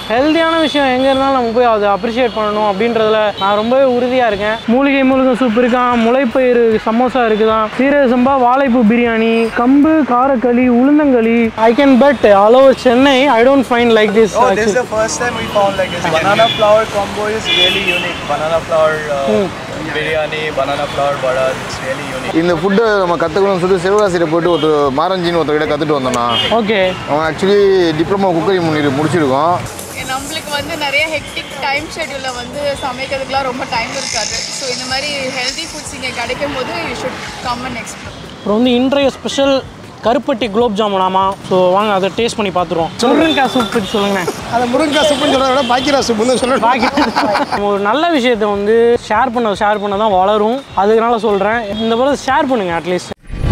ஹெல்த்தியான விஷயம் எங்கே இருந்தாலும் நம்ம போய் அதை அப்ரிஷியேட் பண்ணணும் அப்படின்றதுல நான் ரொம்பவே உறுதியாக இருக்கேன் மூலிகை மூலிகை சூப் இருக்கான் முளைப்பயிறு சமோசா இருக்குதான் சீரக சம்பா வாழைப்பூ பிரியாணி கம்பு காரக்களி உளுந்தங்களி I can bet all over Chennai I don't find like this Oh, this is the first time we found like this. Banana flour combo is really unique. Banana flour uh, biryani, banana flour vada, it's really unique. இந்த ஃபுட்டை நம்ம கற்றுக்கணும்னு சொல்லிட்டு சிவகாசியில் போயிட்டு ஒருத்தர் மாரஞ்சின்னு ஒருத்தர்கிட்ட கற்றுட்டு வந்தோம்னா ஓகே அவன் ஆக்சுவலி டிப்ளமோ குக்கரி முன்னி முடிச்சிருக்கோம் நம்மளுக்கு வந்து நிறைய ஹெக்டிக் டைம் ஷெட்யூலில் வந்து சமைக்கிறதுக்குலாம் ரொம்ப டைம் இருக்காது ஸோ இந்த மாதிரி ஹெல்தி ஃபுட்ஸ் இங்கே கிடைக்கும் போது you should come and explore அப்புறம் வந்து இன்றைய ஸ்பெஷல் கருப்பட்டி குலோப் ஜாமுனாமா ஸோ வாங்க அதை டேஸ்ட் பண்ணி பார்த்துருவோம் முருங்கக்காய் சூப் பற்றி சொல்லுங்கண்ணே அதை முருங்கக்காய் சூப்புன்னு சொல்கிறத விட பாக்கிரா சூப்புன்னு சொல்லணும் பாக்கி ஒரு நல்ல விஷயத்தை வந்து ஷேர் பண்ண ஷேர் பண்ண தான் வளரும் அதுக்குனால சொல்கிறேன் இந்த போல ஷேர் பண்ணுங்க அட்லீஸ்ட்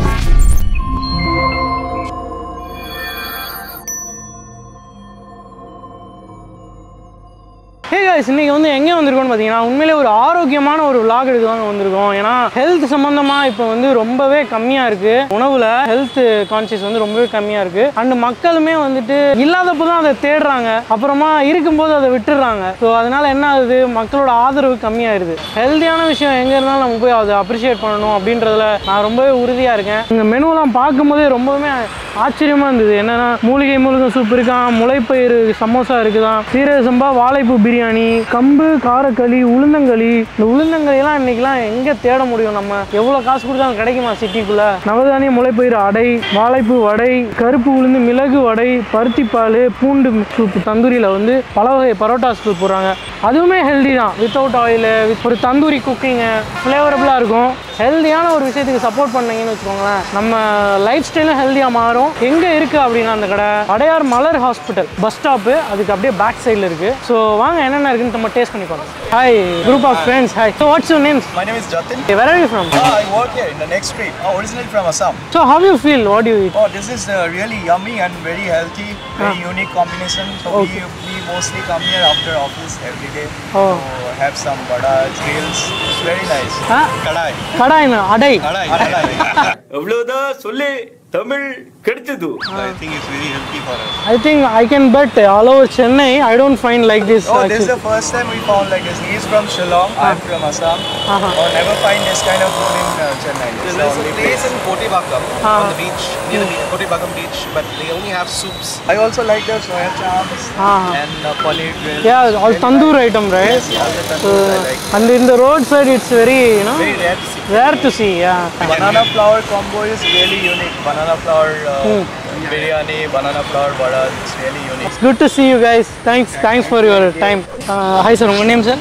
ஹே guys இன்னைக்கு வந்து எங்கே வந்திருக்கோம்னு பார்த்தீங்கன்னா உண்மையிலே ஒரு ஆரோக்கியமான ஒரு vlog எடுக்க தாங்க வந்திருக்கோம் ஏன்னா ஹெல்த் சம்மந்தமாக இப்போ வந்து ரொம்பவே கம்மியாக இருக்குது உணவில் ஹெல்த் கான்சியஸ் வந்து ரொம்பவே கம்மியாக இருக்குது அண்ட் மக்களுமே வந்துட்டு இல்லாதப்போ தான் அதை தேடுறாங்க அப்புறமா இருக்கும்போது அதை விட்டுடுறாங்க ஸோ அதனால என்ன ஆகுது மக்களோட ஆதரவு கம்மியாயிருது ஹெல்த்தியான விஷயம் எங்கே இருந்தாலும் நம்ம போய் அதை அப்ரிஷியேட் பண்ணணும் அப்படின்றதுல நான் ரொம்பவே உறுதியாக இருக்கேன் இந்த மெனுவெல்லாம் பார்க்கும்போதே ரொம்பவுமே ஆச்சரியமாக இருந்தது என்னன்னா மூலிகை மூலிகை சூப் இருக்கான் முளைப்பயிறு சமோசா இருக்குதான் சீரக சம்பா வாழைப்பூ பிரியாணி கம்பு காரக்களி உளுந்தங்களி இந்த உளுந்தங்களியெல்லாம் இன்னைக்கெல்லாம் எங்கே தேட முடியும் நம்ம எவ்வளோ காசு கொடுத்தாலும் கிடைக்குமா சிட்டிக்குள்ள நவதானிய முளைப்பயிறு அடை வாழைப்பூ வடை கருப்பு உளுந்து மிளகு வடை பருத்திப்பால் பூண்டு சூப் தந்தூரியில் வந்து பல வகை பரோட்டா சூப் போடுறாங்க அதுவுமே ஹெல்தி தான் வித்தவுட் ஆயில் ஒரு தந்தூரி குக்கிங்கு ஃப்ளேவரபுளாக இருக்கும் ஹெல்தியான ஒரு விஷயத்துக்கு சப்போர்ட் பண்ணீங்கன்னு வச்சுக்கோங்களேன் நம்ம லைஃப் ஸ்டைலும் ஹெல்த்தியாக மாறும் எங்கே இருக்குது அப்படின்னா அந்த கடை Adyar Malar hospital bus stop அதுக்கு அப்படியே பேக் சைடில் இருக்குது ஸோ வாங்க என்னென்ன இருக்குன்னு நம்ம டேஸ்ட் பண்ணி பார்க்கலாம் hi group of friends hi so what's your names My name is Jatin. Where are you from Ah, I work here in the next street. Oh, originally from Assam. So how you feel what you eat Oh, this is uh, really yummy and very healthy, very unique combination. So Okay. we, we mostly come here after office every day Oh. to have some vada, grills. It's very nice. Ah Kadai. கடாய்னு அடை Kadai. Kadai. எவ்வளவுதான் சொல்லி தமிழ் கிடைச்சது I think it's very healthy for us. I think I can bet all over Chennai I don't find like this Oh, this is the first time we found like this. He's from Shillong, I'm from Assam. Uh-huh. Oh, never find this kind of food in uh, Chennai. It's the There's only a place in Kotibakam Ah. on the beach, near the beach, Kotibakam beach, but they only have soups. I also like the soya chunks Ah. and uh, paneer grills. Yeah all tandoor item right All the tandoors I like. And இந்த road side it's very you know Very rare to see. Rare to see yeah Banana flour combo is really unique. Banana flour uh, biryani, banana flour vada, it's really unique. Good to see you guys thanks thanks for your time hi sir உங்கள் name sir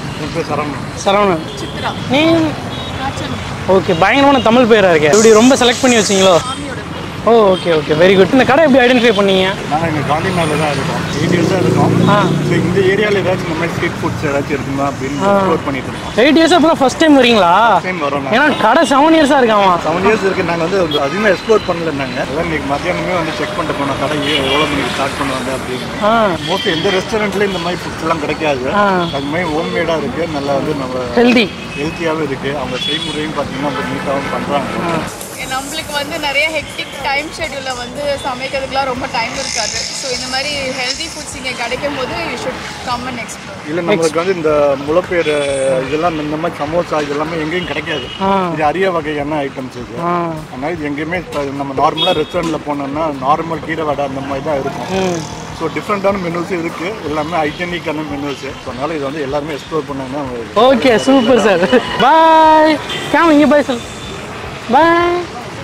Saravanan Chitra நீங்கள் ஆச்சன் okay பயங்கரமான தமிழ் பேராக இருக்கேன் இப்படி ரொம்ப select பண்ணி வச்சிங்களோ மாமியோட oh okay okay very good இந்த கடை எப்படி ஐடென்டிஃபை பண்ணீங்க நாங்கள் இங்கே காந்தி நகரில் தான் இருக்கோம் எயிட் இயர்ஸாக இருக்கோம் ஆ ஸோ இந்த ஏரியாவில் ஏதாச்சும் இந்த மாதிரி ஸ்ட்ரீட் ஃபுட்ஸ் ஏதாச்சும் இருக்குமா அப்படின்னு எக்ஸ்ப்ளோர் பண்ணிட்டு இருக்கோம் எயிட் இயர்ஸ் அப்புறம் ஃபர்ஸ்ட் டைம் வரீங்களா டைம் வரோம் ஏன்னா கடை செவன் இயர்ஸாக இருக்காமா செவன் இயர்ஸ் இருக்கு நாங்கள் வந்து அதிகமாக எக்ஸ்ப்ளோர் பண்ணல நாங்கள் அதான் இன்னைக்கு மத்தியானமே வந்து செக் பண்ணிட்டு போனோம் கடை எவ்வளோ மணிக்கு ஸ்டார்ட் பண்ணுவாங்க அப்படின்னு ஆ மோஸ்ட்லி எந்த ரெஸ்டாரண்ட்லேயும் இந்த மாதிரி ஃபுட்ஸ் எல்லாம் கிடைக்காது ஆ. அது மாதிரி ஹோம் மேடாக இருக்குது நல்லா வந்து நம்ம ஹெல்தி ஹெல்த்தியாகவும் இருக்குது அவங்க செய்முறையும் பார்த்தீங்கன்னா ரொம்ப நீட்டாகவும் பண்ணுறாங்க நம்மளுக்கு வந்து நிறைய ஹெக்டிக் டைம் ஷெட்யூலில் வந்து சமைக்கிறதுக்குலாம் ரொம்ப டைம் இருக்காது ஸோ இந்த மாதிரி ஹெல்தி ஃபுட்ஸ் இங்கே கிடைக்கும் போது you should come and explore இல்லை நம்மளுக்கு வந்து இந்த முளைப்பேர் இதெல்லாம் இந்த மாதிரி சமோசா இதெல்லாமே எங்கேயும் கிடைக்காது ஆ இது அரிய வகையான ஐட்டம்ஸ் இது ஆ அதனால இது எங்கேயுமே இப்ப நம்ம நார்மலாக ரெஸ்டாரண்ட்டில் போனோம்னா நார்மல் கீரை வடை அந்த மாதிரி தான் இருக்கும் ம் ஸோ டிஃப்ரெண்ட்டான மெனூஸ் இருக்குது எல்லாமே ஹைஜெனிக்கான மெனூஸ் ஸோ அதனால இது வந்து எல்லாருமே எக்ஸ்ப்ளோர் பண்ணாங்கன்னா உங்களுக்கு okay super sir bye game இங்கே பாய் சார் பாய்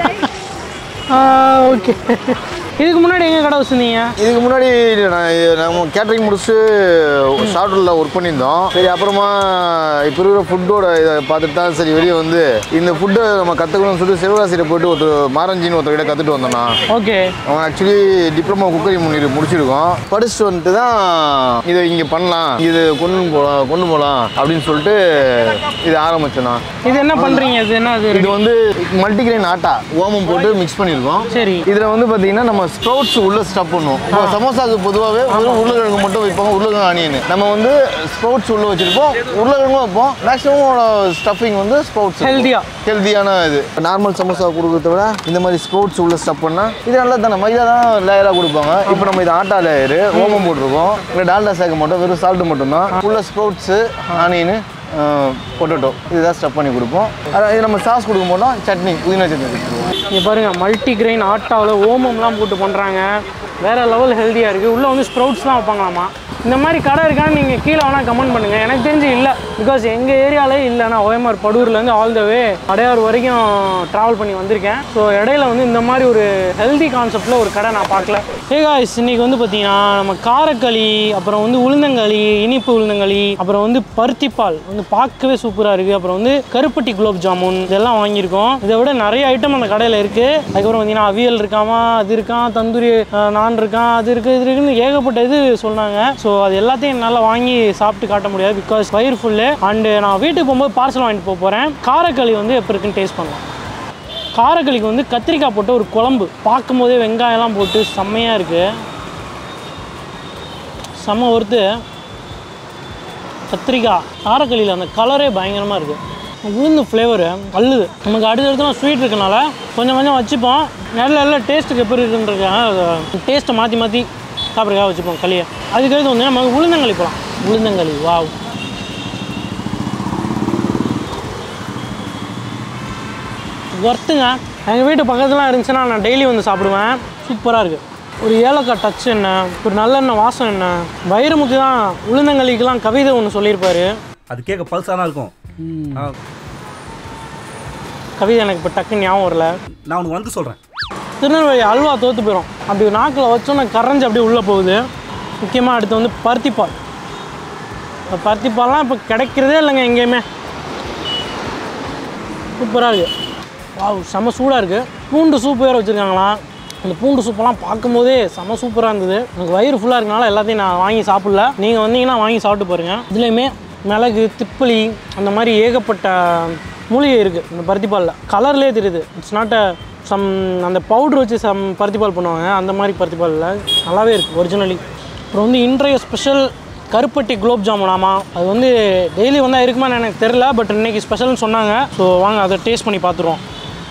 ஓகே இதுக்கு முன்னாடி எங்கே கடை வச்சுருந்தீங்க இதுக்கு முன்னாடி நான் நம்ம கேட்டரிங் முடிச்சு ஷார்ட்ல ஒர்க் பண்ணியிருந்தோம் சரி அப்புறமா இப்போ இருக்கிற ஃபுட்டோட இதை பார்த்துட்டு தான் சரி வெளியே வந்து இந்த ஃபுட்டை நம்ம கற்றுக்கணும்னு சொல்லிட்டு சிவகாசியில் போயிட்டு ஒருத்தர் மாரஞ்சின்னு ஒருத்தர்கிட்ட கற்றுட்டு வந்தோம்னா ஓகே அவன் ஆக்சுவலி டிப்ளமோ குக்கரி முன்னி முடிச்சிருக்கோம் படிச்சுட்டு வந்துட்டு தான் இதை இங்கே பண்ணலாம் இது கொண்டு போகலாம் கொண்டு போகலாம் அப்படின்னு சொல்லிட்டு இது ஆரம்பிச்சோண்ணா இது என்ன பண்ணுறீங்க இது என்ன அது இது வந்து மல்டிகிரெயின் ஆட்டா ஓமம் போட்டு மிக்ஸ் பண்ணியிருக்கோம் சரி இதில் வந்து பார்த்தீங்கன்னா நம்ம ஸ்ப்ரவுட்ஸ் உள்ள ஸ்டப் பண்ணுவோம் இப்போ சமோசாக்கு பொதுவாகவே வெறும் உருளைக்கிழங்கு மட்டும் வைப்பாங்க உருளைக்கிழங்கு ஆனியன் நம்ம வந்து ஸ்ப்ரவுட்ஸ் உள்ள வச்சிருப்போம் உருளைக்கிழங்கும் வைப்போம் மேக்ஸிமம் ஸ்டஃபிங் வந்து ஸ்ப்ரவுட்ஸ் Healthy-ஆ. ஹெல்த்தியான இது நார்மல் சமோசா கொடுக்கறத விட இந்த மாதிரி ஸ்ப்ரவுட்ஸ் உள்ள ஸ்டப் பண்ணால் இது நல்லா தானே மைதா தான் லேயராக கொடுப்பாங்க இப்போ நம்ம இது ஆட்டா லேயரு ஓமம் போட்டிருக்கோம் இல்லை டால்டா சேர்க்க மாட்டோம் வெறும் சால்ட் மட்டும்தான் உள்ள ஸ்ப்ரவுட்ஸு ஆனியனு பொட்டேட்டோ இதுதான் ஸ்டப் பண்ணி கொடுப்போம் அதான் இது நம்ம சாஸ் கொடுக்க மாட்டோம் சட்னி புதினா சட்னி கொடுத்துருவோம் இங்கே பாருங்க மல்டி கிரெயின் ஆட்டாவில் ஓமம்லாம் போட்டு பண்ணுறாங்க வேற லெவல் ஹெல்த்தியாக இருக்குது உள்ளே வந்து ஸ்ப்ரவுட்ஸ்லாம் வைப்பாங்களாமா இந்த மாதிரி கடை இருக்கான்னு நீங்கள் கீழே வேணால் கமெண்ட் பண்ணுங்கள் எனக்கு தெரிஞ்சு இல்லை பிகாஸ் எங்கள் ஏரியாலே இல்லை நான் ஓஎம்ஆர் படூர்லேருந்து ஆல் த வே அடையார் வரைக்கும் ட்ராவல் பண்ணி வந்திருக்கேன் ஸோ இடையில வந்து இந்த மாதிரி ஒரு ஹெல்தி கான்செப்டில் ஒரு கடை நான் பார்க்கல ஹே காய்ஸ் இன்னைக்கு வந்து பார்த்தீங்கன்னா நம்ம காரக்களி அப்புறம் வந்து உளுந்தங்களி இனிப்பு உளுந்தங்களி அப்புறம் வந்து பருத்திப்பால் வந்து பார்க்கவே சூப்பராக இருக்குது அப்புறம் வந்து கருப்பட்டி குலோப் ஜாமுன் இதெல்லாம் வாங்கியிருக்கோம் இதை விட நிறைய ஐட்டம் அந்த கடையில் இருக்குது அதுக்கப்புறம் பார்த்தீங்கன்னா அவியல் இருக்காமா அது இருக்கான் தந்தூரி அஹ், நான் இருக்கான் அது இருக்குது இது இருக்குன்னு ஏகப்பட்ட இது சொன்னாங்க ஸோ அது எல்லாத்தையும் என்னால் வாங்கி சாப்பிட்டு காட்ட முடியாது பிகாஸ் வயிறு ஃபுல்லு அண்டு நான் வீட்டுக்கு போகும்போது பார்சல் வாங்கிட்டு போக போகிறேன் காரக்களி வந்து எப்போ இருக்குன்னு டேஸ்ட் பண்ணலாம் காரக்களிக்கு வந்து கத்திரிக்காய் போட்ட ஒரு குழம்பு பார்க்கும்போதே வெங்காயம்லாம் போட்டு செம்மையாக இருக்குது செம்ம ஒருத்து கத்திரிக்காய் காரக்களியில் அந்த கலரே பயங்கரமாக இருக்குது உளுந்து ஃப்ளேவரு அள்ளுது நமக்கு அடுத்தடுத்து ஸ்வீட் இருக்கனால கொஞ்சம் கொஞ்சம் வச்சுப்போம் நல்ல நல்ல டேஸ்ட்டுக்கு எப்படி இருக்குன்றதுக்காக டேஸ்ட்டை மாற்றி மாற்றி சாப்பிட்றதுக்காக வச்சுப்போம் களியை அதுக்கடுத்து வந்து நமக்கு உளுந்தங்களி போகலாம் உளுந்தங்களி வாவ் ஒர்த்துங்க எங்கள் வீட்டு பக்கத்துலாம் இருந்துச்சுன்னா நான் டெய்லி வந்து சாப்பிடுவேன் சூப்பராக இருக்குது ஒரு ஏலக்காய் டச் என்ன ஒரு நல்லெண்ணெய் வாசம் என்ன வைரமுத்து தான் உளுந்தங்களிக்கெல்லாம் கவிதை ஒன்று சொல்லியிருப்பாரு அது கேட்க பல்சானா இருக்கும் ஆ, கவிதை எனக்கு இப்போ டக்குன்னு ஞாபகம் வரல நான் உனக்கு வந்து சொல்கிறேன் திருநெல்வேலி அல்வா தோற்று போயிடும் அப்படி நாக்கில் வச்சோன்னே கரைஞ்சி அப்படியே உள்ளே போகுது முக்கியமாக அடுத்து வந்து பருத்திப்பால் இந்த பருத்திப்பால்லாம் இப்போ கிடைக்கிறதே இல்லைங்க எங்கேயுமே சூப்பராக இருக்குது வாவ் செம சூடாக இருக்குது பூண்டு சூப் வேறு வச்சுருக்காங்களாம் அந்த பூண்டு சூப்பெல்லாம் பார்க்கும்போதே செம சூப்பராக இருந்தது எனக்கு வயிறு ஃபுல்லாக இருக்கனால எல்லாத்தையும் நான் வாங்கி சாப்பிடல நீங்கள் வந்தீங்கன்னா வாங்கி சாப்பிட்டு பாருங்கள் இதுலேயுமே மிளகு திப்பிலி அந்த மாதிரி ஏகப்பட்ட மூலிகை இருக்குது இந்த பருத்திப்பாலில் கலர்லேயே தெரியுது இட்ஸ் நாட் அ சம் அந்த பவுட்ரு வச்சு சம் பருத்திப்பால் பண்ணுவாங்க அந்த மாதிரி பருத்திப்பாலில் நல்லாவே இருக்குது ஒரிஜினலி அப்புறம் வந்து இன்றைய ஸ்பெஷல் கருப்பட்டி குலோப் ஜாமுன் ஆமாம் அது வந்து டெய்லி வந்தால் இருக்குமான்னு எனக்கு தெரில பட் இன்னைக்கு ஸ்பெஷல்னு சொன்னாங்க ஸோ வாங்க அதை டேஸ்ட் பண்ணி பார்த்துருவோம்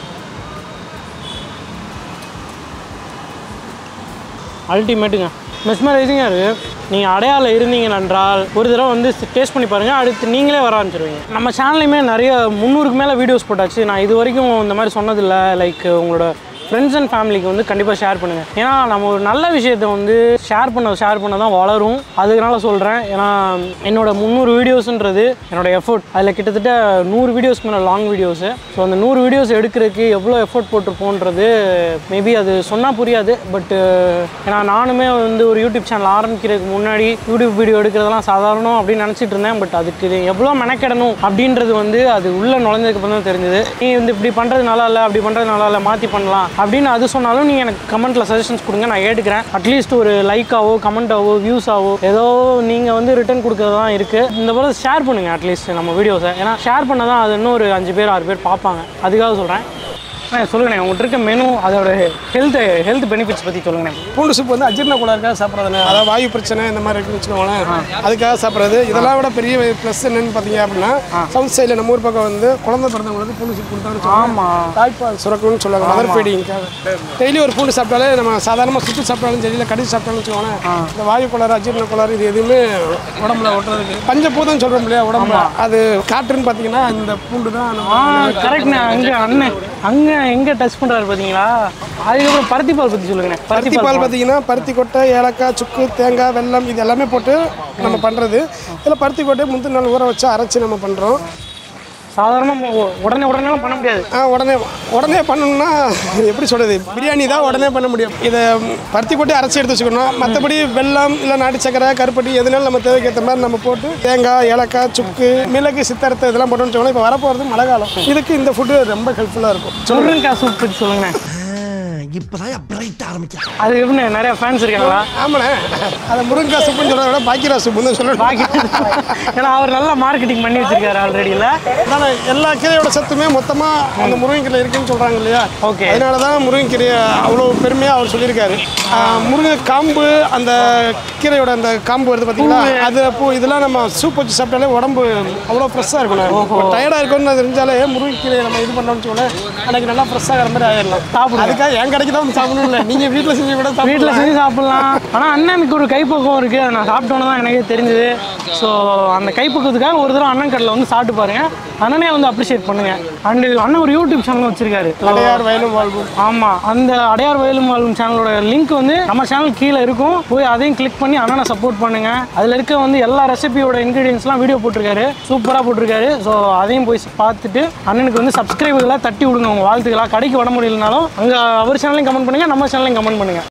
அல்டிமேட்டுங்க மெஸ்மரைசிங்காக இருக்குது நீங்கள் அடையாள இருந்தீங்க என்றால் ஒரு தடவை வந்து டேஸ்ட் பண்ணி பாருங்கள் அடுத்து நீங்களே வர ஆரம்பிச்சிருவீங்க நம்ம சேனல்லையுமே நிறைய முந்நூறுக்கு மேலே வீடியோஸ் போட்டாச்சு நான் இது வரைக்கும் இந்த மாதிரி சொன்னதில்லை லைக் உங்களோட ஃப்ரெண்ட்ஸ் அண்ட் ஃபேமிலிக்கு வந்து கண்டிப்பாக ஷேர் பண்ணுங்கள் ஏன்னா நம்ம ஒரு நல்ல விஷயத்தை வந்து ஷேர் பண்ண ஷேர் பண்ண தான் வளரும் அதுக்குனால சொல்கிறேன் ஏன்னா என்னோட முந்நூறு வீடியோஸ்ன்றது என்னோட எஃபோர்ட் அதில் கிட்டத்தட்ட நூறு வீடியோஸ்க்கு மேலே லாங் வீடியோஸு ஸோ அந்த நூறு வீடியோஸ் எடுக்கிறதுக்கு எவ்வளோ எஃபோர்ட் போட்டிருப்போன்றது மேபி அது சொன்னால் புரியாது பட்டு ஏன்னா நானுமே வந்து ஒரு யூடியூப் சேனல் ஆரம்பிக்கிறதுக்கு முன்னாடி யூடியூப் வீடியோ எடுக்கிறதெல்லாம் சாதாரணம் அப்படின்னு நினச்சிட்டு இருந்தேன் பட் அதுக்கு இது எவ்வளோ மெனக்கிடணும் அப்படின்றது வந்து அது உள்ளே நுழைஞ்சதுக்கு அப்புறம் தான் தெரிஞ்சது நீ வந்து இப்படி பண்ணுறது நல்லா இல்லை அப்படி பண்ணுறது நல்லா இல்லை மாற்றி பண்ணலாம் அப்படின்னு அது சொன்னாலும் நீங்கள் எனக்கு கமெண்ட்டில் சஜஷன்ஸ் கொடுங்க நான் ஏற்றுக்கிறேன் அட்லீஸ்ட் ஒரு லைக்காவோ கமெண்ட்டாவோ வியூஸாவோ ஏதோ நீங்கள் வந்து ரிட்டர்ன் கொடுக்கறது தான் இருக்குது இந்த போல ஷேர் பண்ணுங்கள் அட்லீஸ்ட் நம்ம வீடியோஸை ஏன்னா ஷேர் பண்ண தான் அது இன்னும் ஒரு அஞ்சு பேர் ஆறு பேர் பார்ப்பாங்க அதுக்காக சொல்கிறேன் சொல்லுங்கண்ணே உங்கள்கிட்ட இருக்க மெனு அதோட ஹெல்த் ஹெல்த் பெனிஃபிட்ஸ் பற்றி சொல்லுங்கண்ணே பூண்டு சூப் வந்து அஜீரண கோளாறுக்காக சாப்பிட்றதுனே அதாவது வாயு பிரச்சனை இந்த மாதிரி இருக்குன்னு வச்சுக்கோங்களேன் அதுக்காக சாப்பிட்றது இதெல்லாம் விட பெரிய ப்ளஸ் என்னன்னு பார்த்தீங்க அப்படின்னா சவுத் சைடில் நம்ம ஊர் பக்கம் வந்து குழந்தை பிறந்தவங்களுக்கு பூண்டு சூப் கொடுத்தாங்கன்னு ஆமாம் தாய்ப்பால் சுரக்கணும்னு சொல்லுவாங்க மதர் ஃபீடிங்காக டெய்லி ஒரு பூண்டு சாப்பிட்டாலே நம்ம சாதாரணமாக சுட்டு சாப்பிட்டாலும் சரி இல்லை கடிச்சு சாப்பிட்டாலும் வச்சுக்கோங்களேன் இந்த வாயு கோளாறு அஜீரண கோளாறு இது எதுவுமே உடம்புல ஒட்டுறதுக்கு பஞ்சபூதம் சொல்கிறோம் இல்லையா உடம்புல அது காற்றுன்னு பார்த்தீங்கன்னா இந்த பூண்டு தான் ஆ நம்ம கரெக்ட்ண்ணே அங்கே அண்ணன் அங்கே எங்கே டச் பண்ணுறாரு பார்த்தீங்களா அதுக்கப்புறம் பருத்தி பால் பற்றி சொல்லுங்கண்ணே பருத்தி பால் பார்த்தீங்கன்னா பருத்தி கொட்டை ஏலக்காய் சுக்கு தேங்காய் வெல்லம் இது எல்லாமே போட்டு நம்ம பண்ணுறது இதில் பருத்தி கொட்டையை முந்தின நாள் ஊற வச்சு அரைச்சி நம்ம பண்ணுறோம் சாதாரணமாக உடனே உடனேலாம் பண்ண முடியாது உடனே உடனே பண்ணணும்னா எப்படி சொல்கிறது பிரியாணி தான் உடனே பண்ண முடியும் இதை பருத்தி கொட்டை அரைச்சி எடுத்து வச்சுக்கணும் மற்றபடி வெல்லம் இல்லை நாட்டு சக்கரை கருப்பட்டி எதுனாலும் நம்ம தேவைக்கு ஏற்ற மாதிரி நம்ம போட்டு தேங்காய் ஏலக்காய் சுக்கு மிளகு சித்தரத்தை இதெல்லாம் போட்டோம்னு வச்சுக்கோங்களேன் இப்போ வரப்போகிறது மழை காலம் இதுக்கு இந்த ஃபுட்டு ரொம்ப ஹெல்ப்ஃபுல்லாக இருக்கும் முருங்கக்காய் சூப் பற்றி சொல்லுங்கண்ணே இப்பதான் பிரைட் ஆரம்பிச்சான் அது எப்படி நிறைய ஃபேன்ஸ் இருக்காங்களா ஆமாண்ணே அதை முருங்கக்காய் சூப்புன்னு சொல்கிறத விட பாக்கிரா சூப்புன்னு தான் சொல்லணும் பாக்கி ஏன்னா அவர் நல்லா மார்க்கெட்டிங் பண்ணி வச்சிருக்காரு ஆல்ரெடியில் அதனால எல்லா கீரையோட சத்துமே மொத்தமாக அந்த முருங்கைக்கீரை இருக்குன்னு சொல்கிறாங்க இல்லையா Okay. அதனால தான் முருங்கைக்கீரையை அவ்வளோ பெருமையாக அவர் சொல்லியிருக்காரு ஆஹ், முருங்கை காம்பு அந்த கீரையோட அந்த காம்பு வருது பார்த்தீங்களா அது பூ இதெல்லாம் நம்ம சூப் வச்சு சாப்பிட்டாலே உடம்பு அவ்வளோ ஃப்ரெஷ்ஷாக இருக்கணும் டயர்டாக இருக்கும்னு தெரிஞ்சாலே முருங்கைக்கீரையை நம்ம இது பண்ணோம்னு வச்சுக்கோங்களேன் அன்னைக்கு நல்லா ஃப்ரெஷ்ஷாக ஆகிற மாதிரி ஆயிடலாம் சாப்பிடுங்க. அதுக்காக என் கடைக்கு தான் வந்து சாப்பிடணும் இல்லை நீங்கள் வீட்டில் செஞ்சு கூட வீட்டில் சாப்பிடலாம் செஞ்சு சாப்பிட்லாம் ஆனால் அண்ணனுக்கு ஒரு கைப்பக்குவம் இருக்குது அதை நான் சாப்பிட்டோன்னு தான் எனக்கே தெரிஞ்சுது ஸோ அந்த கைப்பக்குவத்துக்காக ஒரு தடவை அண்ணன் கடையில் வந்து சாப்பிட்டு பாருங்க அண்ணனே வந்து அப்ரிஷியேட் பண்ணுங்க அண்டு அண்ணன் ஒரு யூடியூப் சேனல் வச்சிருக்காரு அடையார் வயலும் வாழ்வும் ஆமாம் அந்த அடையார் வயலும் வாழும் சேனலோட லிங்க் வந்து நம்ம சேனல் கீழே இருக்கும் போய் அதையும் கிளிக் பண்ணி அண்ணனை சப்போர்ட் பண்ணுங்க அதில் இருக்க வந்து எல்லா ரெசிபியோட இன்க்ரீடியன்ஸ்லாம் வீடியோ போட்டிருக்காரு சூப்பராக போட்டிருக்காரு ஸோ அதையும் போய் பார்த்துட்டு அண்ணனுக்கு வந்து சப்ஸ்கிரைபுகளாக தட்டி விடுங்க உங்கள் வாழ்த்துக்களாக கடைக்கு வர முடியலனாலும் அங்கே அவர் சேனலையும் கமெண்ட் பண்ணுங்க நம்ம சேனலையும் கமெண்ட் பண்ணுங்க